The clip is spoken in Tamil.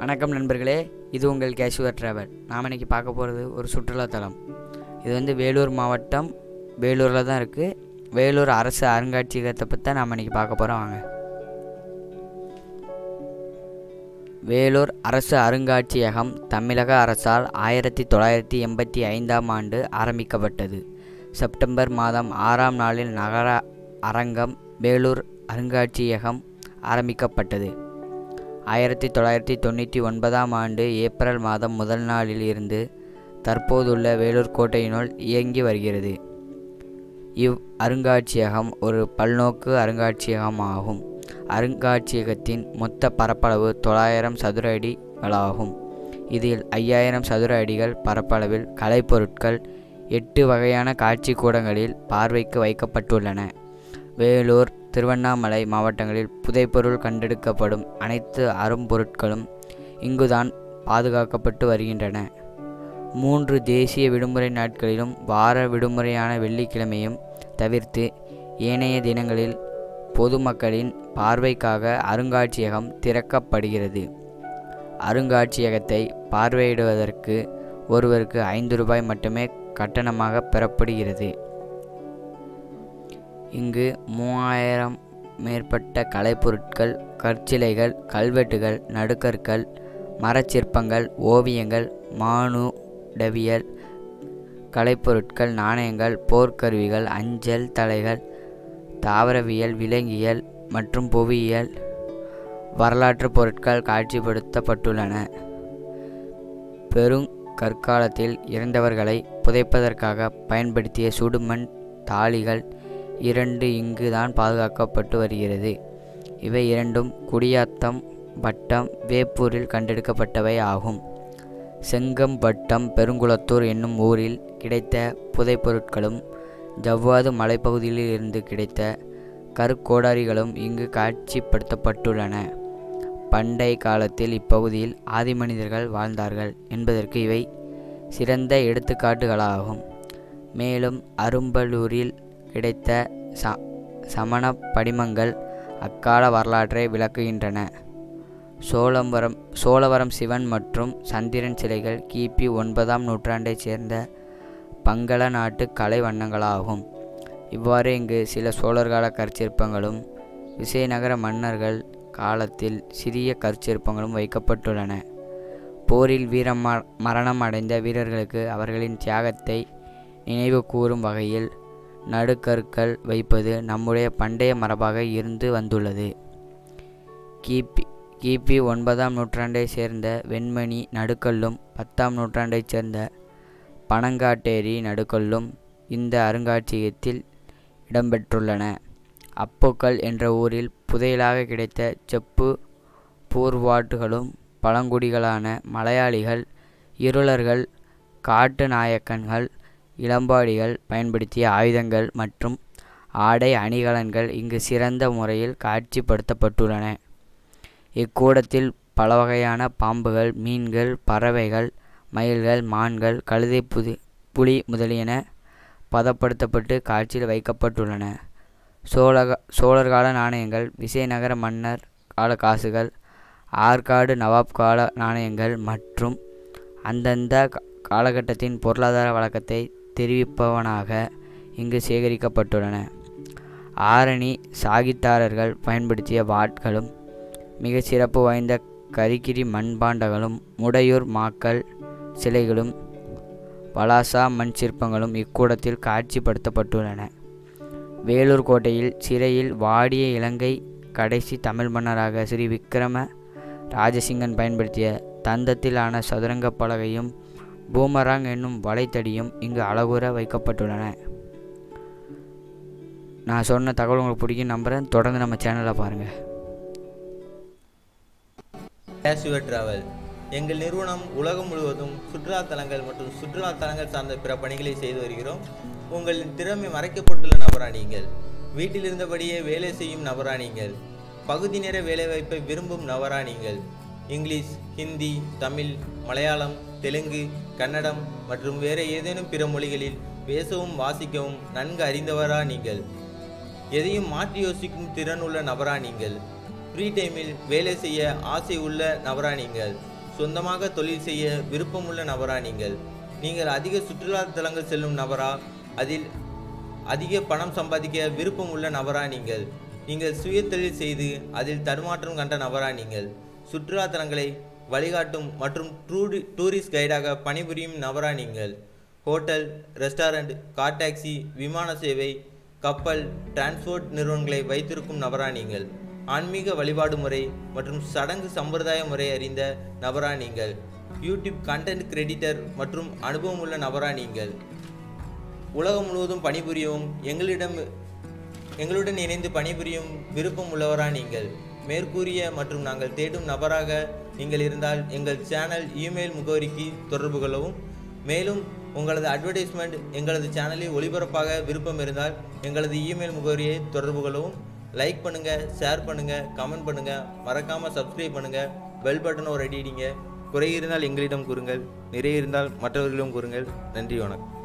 வணக்கம் நண்பர்களே இது உங்கள் கேஷுவர் ட்ராவல் நாம் இன்னைக்கு பார்க்க போகிறது ஒரு சுற்றுலாத்தலம் இது வந்து வேலூர் மாவட்டம் வேலூரில் தான் இருக்குது வேலூர் அரசு அருங்காட்சியகத்தை பற்றி தான் நாம் இன்னைக்கு பார்க்க போகிறோம் வாங்க வேலூர் அரசு அருங்காட்சியகம் தமிழக அரசால் ஆயிரத்தி தொள்ளாயிரத்தி எண்பத்தி ஐந்தாம் ஆண்டு ஆரம்பிக்கப்பட்டது செப்டம்பர் மாதம் ஆறாம் நாளில் நகர அரங்கம் வேலூர் அருங்காட்சியகம் ஆரம்பிக்கப்பட்டது ஆயிரத்தி தொள்ளாயிரத்தி தொண்ணூற்றி ஒன்பதாம் ஆண்டு ஏப்ரல் மாதம் முதல் நாளில் இருந்து தற்போதுள்ள வேலூர் கோட்டையினுள் இயங்கி வருகிறது இவ் அருங்காட்சியகம் ஒரு பல்நோக்கு அருங்காட்சியகம் ஆகும் அருங்காட்சியகத்தின் மொத்த பரப்பளவு தொள்ளாயிரம் சதுர அடிகளாகும் இதில் ஐயாயிரம் சதுர அடிகள் பரப்பளவில் கலைப்பொருட்கள் எட்டு வகையான காட்சி கூடங்களில் பார்வைக்கு வைக்கப்பட்டுள்ளன வேலூர் திருவண்ணாமலை மாவட்டங்களில் புதைப்பொருள் கண்டெடுக்கப்படும் அனைத்து அரும்பொருட்களும் இங்குதான் பாதுகாக்கப்பட்டு வருகின்றன மூன்று தேசிய விடுமுறை நாட்களிலும் வார விடுமுறையான வெள்ளிக்கிழமையும் தவிர்த்து ஏனைய தினங்களில் பொதுமக்களின் பார்வைக்காக அருங்காட்சியகம் திறக்கப்படுகிறது அருங்காட்சியகத்தை பார்வையிடுவதற்கு ஒருவருக்கு ஐந்து ரூபாய் மட்டுமே கட்டணமாக பெறப்படுகிறது இங்கு மூவாயிரம் மேற்பட்ட கலைப்பொருட்கள் கற்சிலைகள் கல்வெட்டுகள் நடுக்கற்கள் மரச்சிற்பங்கள் ஓவியங்கள் மானுடவியல் கலைப்பொருட்கள் நாணயங்கள் போர்க்கருவிகள் அஞ்சல் தலைகள் தாவரவியல் விலங்கியல் மற்றும் புவியியல் வரலாற்று பொருட்கள் காட்சிப்படுத்தப்பட்டுள்ளன பெருங்கற்காலத்தில் இறந்தவர்களை புதைப்பதற்காக பயன்படுத்திய சுடுமண் தாளிகள் இரண்டு இங்குதான் பாதுகாக்கப்பட்டு வருகிறது இவை இரண்டும் குடியாத்தம் வட்டம் வேப்பூரில் கண்டெடுக்கப்பட்டவை ஆகும் செங்கம்பட்டம் பெருங்குளத்தூர் என்னும் ஊரில் கிடைத்த புதைப்பொருட்களும் ஜவ்வாது மலைப்பகுதியில் இருந்து கிடைத்த கருக்கோடாரிகளும் இங்கு காட்சிப்படுத்தப்பட்டுள்ளன பண்டை காலத்தில் இப்பகுதியில் ஆதிமனிதர்கள் வாழ்ந்தார்கள் என்பதற்கு இவை சிறந்த எடுத்துக்காட்டுகளாகும் மேலும் அரும்பலூரில் கிடைத்த ச சமண படிமங்கள் அக்கால வரலாற்றை விளக்குகின்றன சோழவரம் சோழவரம் சிவன் மற்றும் சந்திரன் சிலைகள் கிபி ஒன்பதாம் நூற்றாண்டைச் சேர்ந்த பங்கள நாட்டு கலை வண்ணங்களாகும் இவ்வாறு இங்கு சில சோழர்கால கற்சிற்பங்களும் விசயநகர மன்னர்கள் காலத்தில் சிறிய கற்சிற்பங்களும் வைக்கப்பட்டுள்ளன போரில் வீரம் மரணம் அடைந்த வீரர்களுக்கு அவர்களின் தியாகத்தை நினைவு கூறும் வகையில் நடுக்கற்கள் வைப்பது நம்முடைய பண்டைய மரபாக இருந்து வந்துள்ளது கிபி கிபி ஒன்பதாம் நூற்றாண்டை சேர்ந்த வெண்மணி நடுக்கல்லும் பத்தாம் நூற்றாண்டைச் சேர்ந்த பனங்காட்டேரி நடுக்கல்லும் இந்த அருங்காட்சியகத்தில் இடம்பெற்றுள்ளன அப்போக்கல் என்ற ஊரில் புதையலாக கிடைத்த செப்பு பூர்வாட்டுகளும் பழங்குடிகளான மலையாளிகள் இருளர்கள் காட்டு நாயக்கன்கள் இளம்பாடிகள் பயன்படுத்திய ஆயுதங்கள் மற்றும் ஆடை அணிகலன்கள் இங்கு சிறந்த முறையில் காட்சிப்படுத்தப்பட்டுள்ளன இக்கூடத்தில் பல வகையான பாம்புகள் மீன்கள் பறவைகள் மயில்கள் மான்கள் கழுதை புது புலி முதலியன பதப்படுத்தப்பட்டு காட்சியில் வைக்கப்பட்டுள்ளன சோழக சோழர் நாணயங்கள் விசயநகர மன்னர் கால காசுகள் ஆற்காடு நவாப் கால நாணயங்கள் மற்றும் அந்தந்த காலகட்டத்தின் பொருளாதார வழக்கத்தை தெரிவிப்பவனாக இங்கு சேகரிக்கப்பட்டுள்ளன ஆரணி சாகித்தாரர்கள் பயன்படுத்திய வாட்களும் மிக சிறப்பு வாய்ந்த கரிகிரி மண்பாண்டங்களும் முடையூர் மாக்கள் சிலைகளும் வலாசா மண் சிற்பங்களும் இக்கூடத்தில் காட்சிப்படுத்தப்பட்டுள்ளன வேலூர் கோட்டையில் சிறையில் வாடிய இலங்கை கடைசி தமிழ் மன்னராக ஸ்ரீ விக்ரம ராஜசிங்கன் பயன்படுத்திய தந்தத்திலான சதுரங்க பலகையும் பூமராங் என்னும் வலைத்தடியும் இங்கு அழகுற வைக்கப்பட்டுள்ளன நான் சொன்ன தகவல் உங்களுக்கு பிடிக்கும் நம்புகிறேன் தொடர்ந்து நம்ம சேனலை பாருங்கள் கேஷுவர் டிராவல் எங்கள் நிறுவனம் உலகம் முழுவதும் சுற்றுலா தலங்கள் மற்றும் சுற்றுலா தலங்கள் சார்ந்த பிற பணிகளை செய்து வருகிறோம் உங்களின் திறமை மறைக்கப்பட்டுள்ள நபரா நீங்கள் வீட்டில் இருந்தபடியே வேலை செய்யும் நபரா நீங்கள் பகுதி நேர வேலைவாய்ப்பை விரும்பும் நபரா நீங்கள் இங்கிலீஷ் ஹிந்தி தமிழ் மலையாளம் தெலுங்கு கன்னடம் மற்றும் வேறு ஏதேனும் பிற மொழிகளில் பேசவும் வாசிக்கவும் நன்கு அறிந்தவரா நீங்கள் எதையும் மாற்றி யோசிக்கும் திறன் உள்ள நபரா நீங்கள் ஃப்ரீ டைமில் வேலை செய்ய ஆசை உள்ள நபரா நீங்கள் சொந்தமாக தொழில் செய்ய விருப்பமுள்ள நபரா நீங்கள் நீங்கள் அதிக சுற்றுலா தலங்கள் செல்லும் நபரா அதில் அதிக பணம் சம்பாதிக்க விருப்பம் உள்ள நபரா நீங்கள் நீங்கள் சுய தொழில் செய்து அதில் தடுமாற்றம் கண்ட நபரா நீங்கள் சுற்றுலா தலங்களை வழிகாட்டும் மற்றும் டூரி டூரிஸ்ட் கைடாக பணிபுரியும் நபரா நீங்கள் ஹோட்டல் ரெஸ்டாரண்ட் கார் டாக்ஸி விமான சேவை கப்பல் டிரான்ஸ்போர்ட் நிறுவனங்களை வைத்திருக்கும் நபரா நீங்கள் ஆன்மீக வழிபாடு முறை மற்றும் சடங்கு சம்பிரதாய முறை அறிந்த நபரா நீங்கள் யூடியூப் கண்டென்ட் கிரெடிட்டர் மற்றும் அனுபவம் உள்ள நபரா நீங்கள் உலகம் முழுவதும் பணிபுரியவும் எங்களிடம் எங்களுடன் இணைந்து பணிபுரியும் விருப்பம் உள்ளவரா நீங்கள் மேற்கூறிய மற்றும் நாங்கள் தேடும் நபராக நீங்கள் இருந்தால் எங்கள் சேனல் இமெயில் முகவரிக்கு தொடர்பு கொள்ளவும் மேலும் உங்களது அட்வர்டைஸ்மெண்ட் எங்களது சேனலில் ஒளிபரப்பாக விருப்பம் இருந்தால் எங்களது இமெயில் முகவரியை தொடர்பு கொள்ளவும் லைக் பண்ணுங்கள் ஷேர் பண்ணுங்கள் கமெண்ட் பண்ணுங்கள் மறக்காமல் சப்ஸ்கிரைப் பண்ணுங்கள் பெல் பட்டன் ஒரு அடி அடிங்க குறை இருந்தால் எங்களிடம் கூறுங்கள் நிறைய இருந்தால் மற்றவர்களிடம் கூறுங்கள் நன்றி வணக்கம்